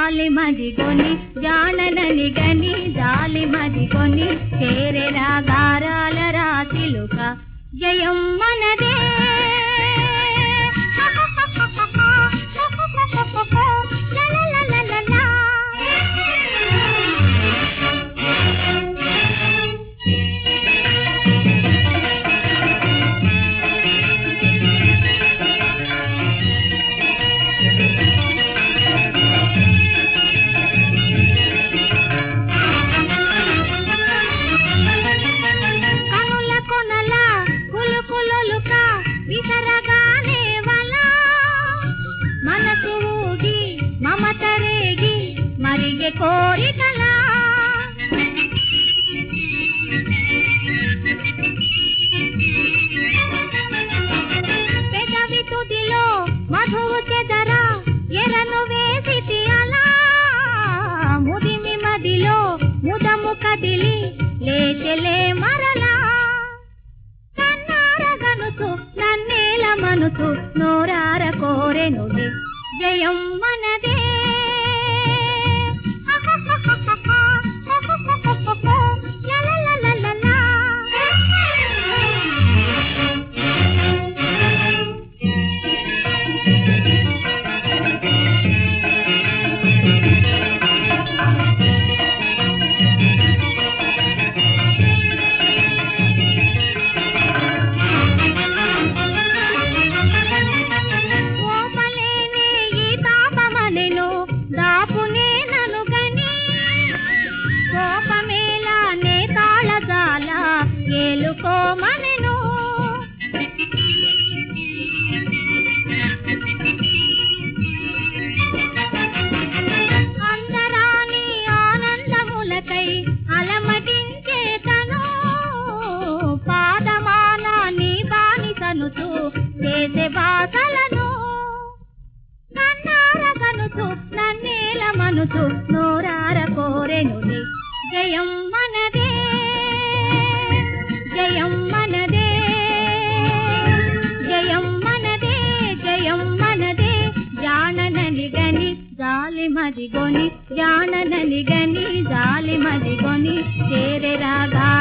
జాలి మదిగొని జాననని గని జాలి మదిగొని చేరెరా గారాల రాశిలుక జయం మనదే కనుల కొనల కులుకులొలుక విసరగానే వల మనసు ఊగి మమత రేగి మరిగే కోరికలా పెదవి తుదిలో మధువు చెదర ఎరను వేసి అలా ముదిమి మదిలో ముదము కదిలి లేచెలే మరలా కన్నారగనుచు నన్నేల మనుచు నోరార కోరెనులే జయం మనదే ఓపలేనే ఈ తాపమనెను దాపునే నను గని కోపమేలా నే తాళజాల ఏలుకోమనెను అందరాని ఆనందములకై అలమటించే తను పాదమాన నీ బానిసనుచు చేసే బాసలను కన్నార కనుచు నన్నేల మనుచు నోరార కోరెనులే జయం మనదే జయం మనదే జయం మనదే జయం మనదే జాననలిగని జాలి మదిగొని జాననలిగని జాలి మదిగొని చేరెరా